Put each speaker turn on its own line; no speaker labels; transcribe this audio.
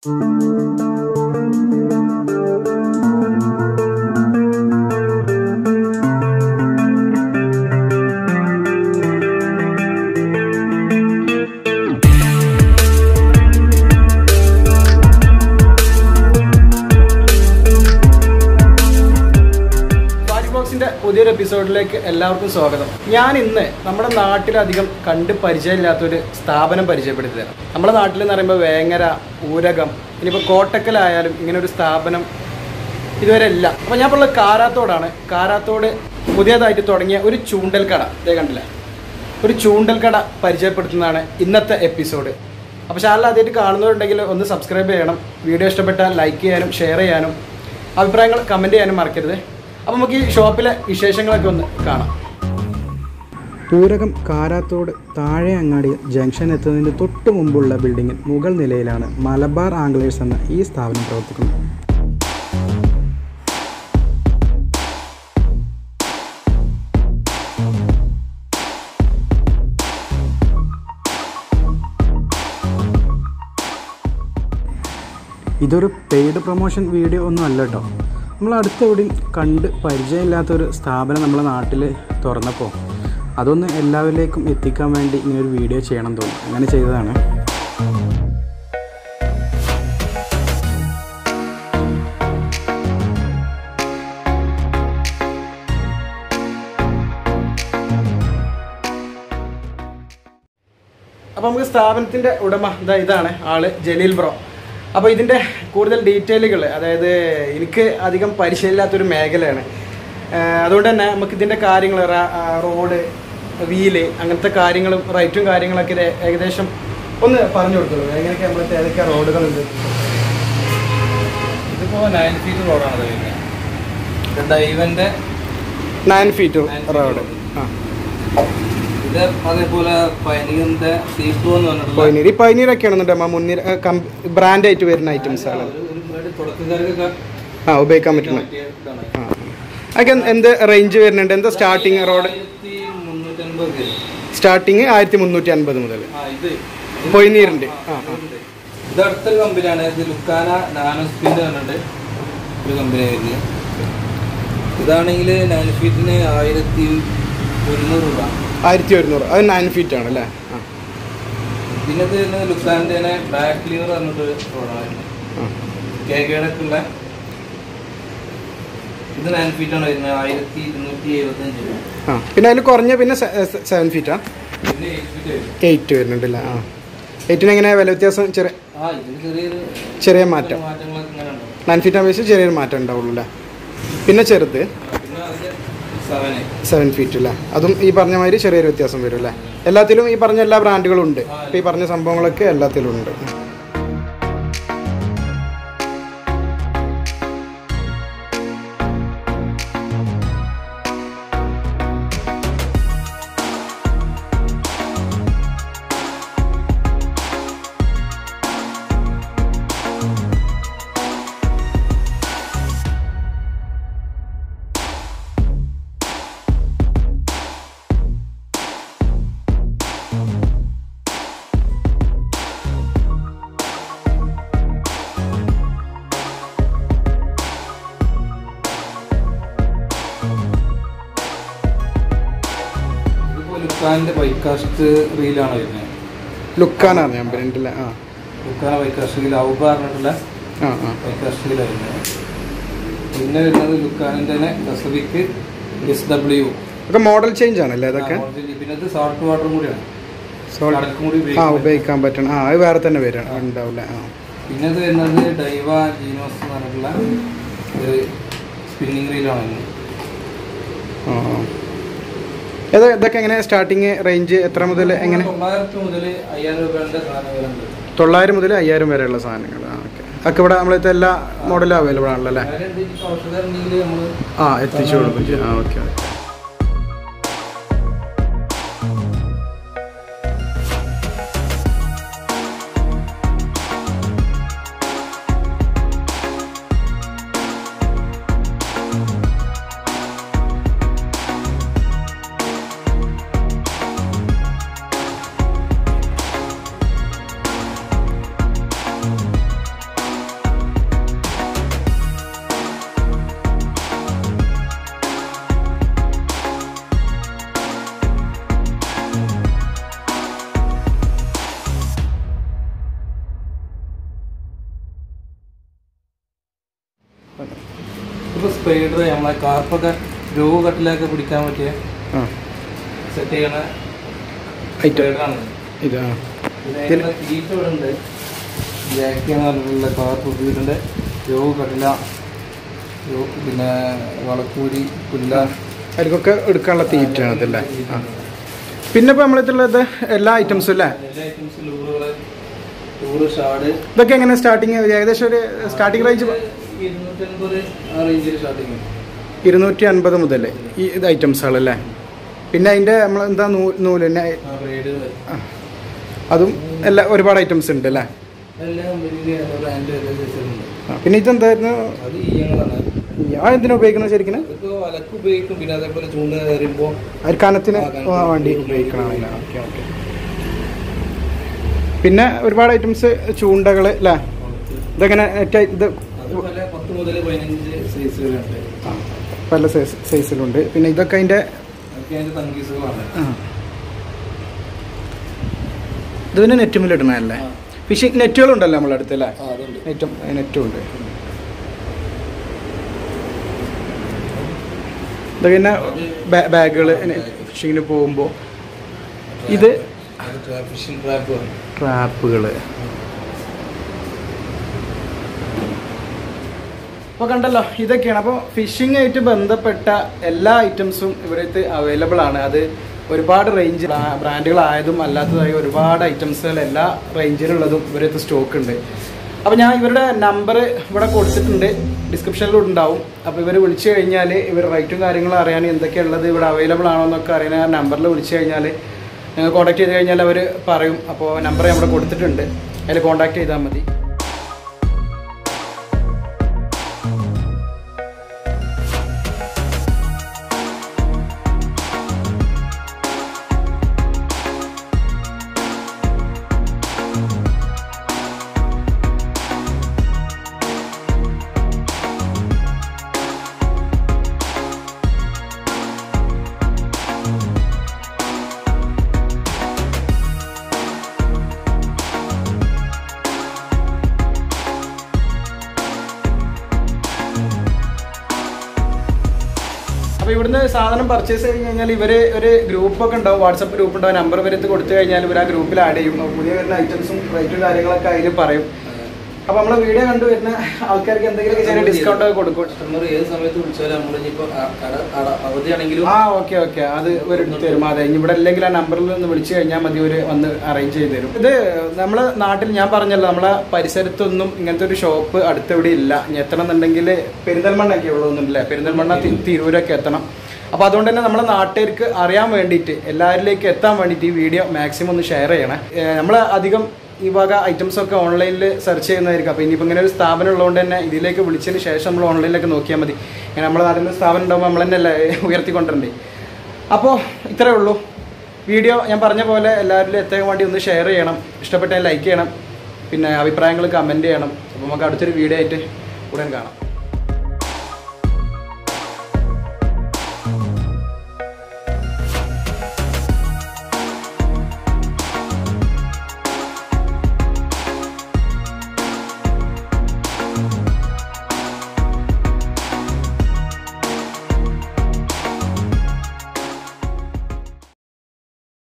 Fast ബോക്സിന്റെ പുതിയൊരു എപ്പിസോഡിലേക്ക് എല്ലാവർക്കും സ്വാഗതം ഞാൻ ഇന്ന് നമ്മുടെ നാട്ടിലധികം കണ്ട് പരിചയമില്ലാത്തൊരു സ്ഥാപനം പരിചയപ്പെടുത്തി തരാം നമ്മുടെ നാട്ടിൽ എന്ന് പറയുമ്പോൾ വേങ്ങര ഊരകം ഇനിയിപ്പോൾ കോട്ടക്കലായാലും ഇങ്ങനെ ഒരു സ്ഥാപനം ഇതുവരെ ഇല്ല അപ്പോൾ ഞാൻ ഇപ്പോൾ ഉള്ളത് കാരാത്തോടാണ് കാരാത്തോട് പുതിയതായിട്ട് തുടങ്ങിയ ഒരു ചൂണ്ടൽ കട ഇതേ കണ്ടില്ല ഒരു ചൂണ്ടൽ കട പരിചയപ്പെടുത്തുന്നതാണ് ഇന്നത്തെ എപ്പിസോഡ് അപ്പോൾ ചാനൽ ആദ്യമായിട്ട് കാണുന്നവരുണ്ടെങ്കിൽ ഒന്ന് സബ്സ്ക്രൈബ് ചെയ്യണം വീഡിയോ ഇഷ്ടപ്പെട്ടാൽ ലൈക്ക് ചെയ്യാനും ഷെയർ ചെയ്യാനും അഭിപ്രായങ്ങൾ കമൻറ്റ് ചെയ്യാനും മറക്കരുത് അപ്പോൾ നമുക്ക് ഈ ഷോപ്പിലെ വിശേഷങ്ങളൊക്കെ ഒന്ന് കാണാം പൂരകം കാരാത്തോട് താഴെ അങ്ങാടി ജംഗ്ഷൻ എത്തുന്നതിന് തൊട്ട് മുമ്പുള്ള ബിൽഡിങ്ങിൽ മുകൾ നിലയിലാണ് മലബാർ ആംഗ്ലേഴ്സ് എന്ന ഈ സ്ഥാപനം പ്രവർത്തിക്കുന്നത് ഇതൊരു പെയ്ഡ് പ്രൊമോഷൻ വീഡിയോ ഒന്നും അല്ല കേട്ടോ നമ്മൾ അടുത്തെവിടെയും കണ്ട് പരിചയമില്ലാത്തൊരു സ്ഥാപനം നമ്മുടെ നാട്ടിൽ തുറന്നപ്പോൾ അതൊന്ന് എല്ലാവരിലേക്കും എത്തിക്കാൻ വേണ്ടി ഇങ്ങനെ ഒരു വീഡിയോ ചെയ്യണം തോന്നി അങ്ങനെ ചെയ്തതാണ് അപ്പോൾ നമുക്ക് സ്ഥാപനത്തിൻ്റെ ഉടമ ഇതാ ഇതാണ് ആള് ജലീൽ ബ്രോ അപ്പോൾ ഇതിൻ്റെ കൂടുതൽ ഡീറ്റെയിലുകൾ അതായത് എനിക്ക് അധികം പരിചയമില്ലാത്തൊരു മേഖലയാണ് ആഹ് അതുകൊണ്ട് തന്നെ നമുക്ക് ഇതിൻ്റെ കാര്യങ്ങൾ റോഡ് വീല് അങ്ങനത്തെ കാര്യങ്ങളും റൈറ്റും കാര്യങ്ങളൊക്കെ ഇത് ഏകദേശം ഒന്ന് പറഞ്ഞു കൊടുക്കുള്ളൂ എങ്ങനെയൊക്കെ നമ്മളത്തെ ഏതൊക്കെ റോഡുകളുണ്ട്
ഇതിപ്പോ നയൻ ഫീറ്റ് റോഡാണ് വരുന്നത് ഇത് ഡൈവന്റെ
നയൻ ഫീറ്റ് റോഡ് ആ
ഇത് അതേപോലെ പൈനികന്റെ സീപ്രോ എന്ന് പറഞ്ഞിട്ടുള്ള
പൈനീർ ഈ പൈനീരൊക്കെ ആണെന്നുണ്ട് അമ്മ മുന്നിൽ ബ്രാൻഡായിട്ട് വരുന്ന ഐറ്റംസ് ആണ്
ഒരു- ഒരു ഒരു തുടക്കക്കാർക്കൊക്കെ
ആ ഉപയോഗിക്കാൻ പറ്റുന്ന
പറ്റിയ ഇതാണ്.
ആ അതൊക്കെ എന്ത് റേഞ്ച് വരുന്നുണ്ട് എന്താ സ്റ്റാർട്ടിങ് റോഡ്
ആയിരത്തി മുന്നൂറ്റൻപത് വരും.
സ്റ്റാർട്ടിങ് ആയിരത്തി മുന്നൂറ്റി അൻപത് മുതൽ
ആ, ഇത്
പൊയ്നീറിന്റെ
ആ,
ആ ആ
ഇത് ഇത് അടുത്തൊരു കമ്പനിയാണ് ഇത് ലുക്കാന നാനോ സ്പിൻ പറഞ്ഞിട്ട് ഒരു കമ്പനി വരുന്നത് ഇതാണെങ്കിൽ നയൻ ഫീറ്റിന് ആയിരത്തി ഒരുന്നൂറ് രൂപ
ആയിരത്തി ഒരുന്നൂറ് അത് നയൻ ഫീറ്റ് ആണ് അല്ലേ ആ
പിന്നെ ഇത് വരുന്നത് ലുക്കാൻ്റെ തന്നെ ബ്ലാക്ക് ക്ലിയർ പറഞ്ഞിട്ട് റോഡാണ്
ആ.
കെ കേടൊക്കെയുള്ള ഇത് നയൻ ഫീറ്റ് ആണ് വരുന്നത് ആയിരത്തി ഇരുന്നൂറ്റി എഴുപത്തഞ്ച് രൂപ
ആ പിന്നെ അതിൽ കുറഞ്ഞ പിന്നെ സെവൻ ഫീറ്റാ
പിന്നെ എയ്റ്റ് ഫീറ്റ് വരും
എയ്റ്റ് വരുന്നുണ്ടല്ലേ ആ എയ്റ്റിന് എങ്ങനെ വില വ്യത്യാസം ചെറിയ
ആ ഇതിന് ചെറിയൊരു
ചെറിയ മാറ്റം
മാറ്റങ്ങളൊക്കെ ഇങ്ങനെ ഉണ്ടാവും
നയൻ ഫീറ്റ് അപേക്ഷിച്ച് ചെറിയൊരു മാറ്റം ഉണ്ടാവുള്ളൂ അല്ലേ പിന്നെ ചെറുത്
പിന്നെ അത് സെവന്
സെവൻ ഫീറ്റ് അല്ലേ അതും ഈ പറഞ്ഞ മാതിരി ചെറിയൊരു വ്യത്യാസം വരും അല്ലേ എല്ലാത്തിലും ഈ പറഞ്ഞ എല്ലാ ബ്രാൻഡുകളും ഉണ്ട് ഇപ്പം ഈ പറഞ്ഞ സംഭവങ്ങളൊക്കെ എല്ലാത്തിലും ഉണ്ട്
ഇതിപ്പോൾ ലുക്കാൻ്റെ ബൈക്കാസ്റ്റ് റീലാണ് വരുന്നത്
ലുക്കാനാണ് ഞാൻ ബ്രാൻഡിലെ ആ
ലുക്കാന ബൈക്കാസ്റ്റ് റീൽ ഔബ പറഞ്ഞിട്ടുള്ള
ആ ആ
ബൈക്കാസ്റ്റ് റീലാണ് വരുന്നത് പിന്നെ വരുന്നത് ലുക്കാനിൻ്റെ തന്നെ പസഫിക് എസ് ഡബ്ല്യു
ഒക്കെ മോഡൽ ചേഞ്ച് ആണല്ലേ അതൊക്കെ
പിന്നെ ഇത് സോൾട്ട് വാട്ടറും കൂടിയാണ്
Salt-
കടൽക്കും കൂടി
ആ
ഉപയോഗിക്കാം
ഉപയോഗിക്കാൻ പറ്റണം ആ അത് വേറെ തന്നെ വരും ഉണ്ടാവില്ല ആ
പിന്നെ ഇത് വരുന്നത് ഡൈവ ജീനോസ് എന്ന് പറഞ്ഞിട്ടുള്ള ഒരു സ്പിന്നിങ് റീലാണ് വരുന്നത്
ആ ആ. ഇത് ഇതൊക്കെ എങ്ങനെ സ്റ്റാർട്ടിങ് റേഞ്ച് എത്ര മുതൽ എങ്ങനെ
തൊള്ളായിരത്തി മുതൽ അയ്യായിരം രൂപയുടെ സാധനങ്ങളുണ്ട്
തൊള്ളായിരം മുതൽ അയ്യായിരം വരെയുള്ള സാധനങ്ങൾ ആ ഓക്കെ അതൊക്കെ ഇവിടെ നമ്മളത്തെ എല്ലാ മോഡലും അവൈലബിൾ ആണല്ലോ അല്ലേ
ഔഷധം ഉണ്ടെങ്കിൽ നമ്മൾ
ആ എത്തിച്ചു കൊടുക്കും ചെയ്യും. ആ ഓക്കെ ഓക്കെ
ഇതിപ്പോൾ സ്പൈഡർ നമ്മളെ കാർപ്പൊക്കെ രോഗ കട്ടിലൊക്കെ പിടിക്കാൻ പറ്റിയ
ആ
സെറ്റ് ചെയ്യണ
ഐറ്റം
സ്പൈഡറാണ്
ഇത് ആ
ഇതിന് തീറ്റ ഇവിടെ ഉണ്ട് ജാക്കി എന്ന് പറഞ്ഞിട്ടുള്ള കാർപ്പ് വീടിൻ്റെ രോഗ കട്ടില യോ- പിന്നെ വളക്കൂരി പുല്ല
അതിലേക്കൊക്കെ എടുക്കാനുള്ള തീറ്റയാണ് ഇതല്ലേ ആ പിന്നെ ഇപ്പോൾ നമ്മളിതുള്ളത് എല്ലാ ഐറ്റംസും അല്ലേ
എല്ലാ ഐറ്റംസ് ലൂറുകള് ലൂറ് ഷാഡ്
ഇതൊക്കെ എങ്ങനെ സ്റ്റാർട്ടിങ് ഏകദേശം ഒരു സ്റ്റാർട്ടിങ് റേഞ്ച്
ഇരുന്നൂറ്റൻപത് ആ റേഞ്ചിൽ സ്റ്റാർട്ടിങ്
ഇരുന്നൂറ്റി അൻപത് മുതൽ ഈ ഇത് ഐറ്റംസുകളല്ലേ പിന്നെ അതിൻ്റെ നമ്മൾ എന്താ നൂ നൂല് തന്നെ
ആ ബ്രേഡ്
ആ. അതും എല്ലാ ഒരുപാട് ഐറ്റംസ് ഉണ്ട് അല്ലേ
എല്ലാ കമ്പനിയിലെ ബ്രാൻഡ് എല്ലാ സൈസിലുണ്ട്
ആ, പിന്നെ ഇതെന്തായിരുന്നു
അത് ഈയങ്ങളാണ്
ഞാൻ എന്തിനാ ഉപയോഗിക്കുന്നത് ശരിക്കും
അതൊക്കെ വലക്ക് ഉപയോഗിക്കും പിന്നെ അതേപോലെ ചൂണ്ട എറിയുമ്പോൾ
ഒരു കനത്തിന്
ആ, കനത്തിന്
വേണ്ടി ഉപയോഗിക്കണമല്ല ഓക്കെ ഓക്കെ പിന്നെ ഒരുപാട് ഐറ്റംസ് ചൂണ്ടകൾ അല്ലേ ഇതെങ്ങനെ നെറ്റ് ഇത്
അത് പല പത്ത് മുതൽ പതിനഞ്ച് സൈസുകളുണ്ട്
ആ, പല സൈസ് സൈസിലുണ്ട് പിന്നെ ഇതൊക്കെ അതിൻ്റെ
അതൊക്കെ അതിന്റെ തങ്കീസുകളാണ്
ആ. ഇത് പിന്നെ നെറ്റുമിൽ ഇടണല്ലേ
ആ.
ഫിഷിംഗ് നെറ്റുകളുണ്ടല്ലോ നമ്മളെ അടുത്ത് അല്ലേ
ആ അതുണ്ട്
നെറ്റും നെറ്റും ഉണ്ട് ഇതൊക്കെ പിന്നെ ബാഗുകൾ ഫിഷിങ്ങിന് പോകുമ്പോൾ ഇത്
ഫിഷിംഗ് ട്രാപ്പ്
ട്രാപ്പുകൾ അപ്പോൾ കണ്ടല്ലോ ഇതൊക്കെയാണ് അപ്പോൾ ഫിഷിംഗ് ആയിട്ട് ബന്ധപ്പെട്ട എല്ലാ ഐറ്റംസും ഇവരടുത്ത് അവൈലബിൾ ആണ് അത് ഒരുപാട് റേഞ്ച് ബ്രാൻഡുകളായതും അല്ലാത്തതായ ഒരുപാട് ഐറ്റംസുകൾ എല്ലാ റേഞ്ചിലുള്ളതും ഇവരടുത്ത് സ്റ്റോക്ക് ഉണ്ട് അപ്പോൾ ഞാൻ ഇവരുടെ നമ്പർ ഇവിടെ കൊടുത്തിട്ടുണ്ട് ഡിസ്ക്രിപ്ഷനിലും ഉണ്ടാവും അപ്പോൾ ഇവർ വിളിച്ചു കഴിഞ്ഞാൽ ഇവർ റേറ്റും കാര്യങ്ങളും അറിയാൻ എന്തൊക്കെയുള്ളത് ഇവിടെ അവൈലബിൾ ആണോ എന്നൊക്കെ അറിയാൻ ആ നമ്പറിൽ വിളിച്ചു കഴിഞ്ഞാൽ നിങ്ങൾ കോൺടാക്ട് ചെയ്ത് കഴിഞ്ഞാൽ അവർ പറയും അപ്പോൾ നമ്പർ നമ്മുടെ കൊടുത്തിട്ടുണ്ട് അതിൽ കോൺടാക്ട് ചെയ്താൽ മതി അപ്പോൾ ഇവിടുന്ന് സാധനം പർച്ചേസ് ചെയ്ത് കഴിഞ്ഞാൽ ഇവർ ഒരു ഗ്രൂപ്പൊക്കെ ഉണ്ടാവും വാട്സപ്പ് ഗ്രൂപ്പ് ഉണ്ടാവും നമ്പർ ഇവരത്ത് കൊടുത്തു കഴിഞ്ഞാൽ ഇവർ ആ ഗ്രൂപ്പിൽ ആഡ് ചെയ്യും അപ്പോൾ പുതിയ വരുന്ന ഐറ്റംസും റേറ്റും കാര്യങ്ങളൊക്കെ അതിൽ പറയും അപ്പോൾ നമ്മൾ വീഡിയോ കണ്ടു വരുന്ന ആൾക്കാർക്ക് എന്തെങ്കിലും ചെറിയ ഡിസ്കൗണ്ട് ഒക്കെ കൊടുക്കും
കസ്റ്റമർ ഏത് സമയത്ത് വിളിച്ചാലും നമ്മളിപ്പോ കട അട- അവധിയാണെങ്കിലും
ആ ഓക്കെ ഓക്കെ അത് ഒരു തരും അതെ ഇനി ഇവിടെ അല്ലെങ്കിൽ ആ നമ്പറിൽ ഒന്ന് വിളിച്ചു കഴിഞ്ഞാൽ മതി ഒരു വന്ന് അറേഞ്ച് ചെയ്ത് തരും ഇത് നമ്മളെ നാട്ടിൽ ഞാൻ പറഞ്ഞല്ലോ നമ്മളെ പരിസരത്തൊന്നും ഇങ്ങനത്തെ ഒരു ഷോപ്പ് അടുത്തെവിടെ ഇല്ല ഇനി എത്തണം എന്നുണ്ടെങ്കിൽ പെരിന്തൽമണ്ണൊക്കെ ഉള്ളതൊന്നുമില്ലേ പെരിന്തൽമണ്ണ തി- തിരൂരൊക്കെ എത്തണം അപ്പോൾ അതുകൊണ്ട് തന്നെ നമ്മളെ നാട്ടുകാർക്ക് അറിയാൻ വേണ്ടിയിട്ട് എല്ലാവരിലേക്ക് എത്താൻ വേണ്ടിയിട്ട് ഈ വീഡിയോ മാക്സിമം ഒന്ന് ഷെയർ ചെയ്യണേ നമ്മൾ അധികം ഈ വക ഐറ്റംസ് ഒക്കെ ഓൺലൈനിൽ സെർച്ച് ചെയ്യുന്നതായിരിക്കും അപ്പോൾ ഇനിയിപ്പോൾ ഇങ്ങനെ ഒരു സ്ഥാപനം ഉള്ളതുകൊണ്ട് തന്നെ ഇതിലേക്ക് വിളിച്ചതിന് ശേഷം നമ്മൾ ഓൺലൈനിലൊക്കെ നോക്കിയാൽ മതി ഇങ്ങനെ നമ്മുടെ നാട്ടിൽ നിന്ന് സ്ഥാപനം ഉണ്ടാകുമ്പോൾ നമ്മൾ തന്നെ അല്ലേ ഉയർത്തിക്കൊണ്ടിരണ്ടേ അപ്പോൾ ഇത്രയേ ഉള്ളൂ വീഡിയോ ഞാൻ പറഞ്ഞ പോലെ എല്ലാവരിലും എത്താൻ വേണ്ടി ഒന്ന് ഷെയർ ചെയ്യണം ഇഷ്ടപ്പെട്ടാൽ ലൈക്ക് ചെയ്യണം പിന്നെ അഭിപ്രായങ്ങൾ കമൻറ്റ് ചെയ്യണം അപ്പോൾ നമുക്ക് അടുത്തൊരു വീഡിയോ ആയിട്ട് ഉടൻ കാണാം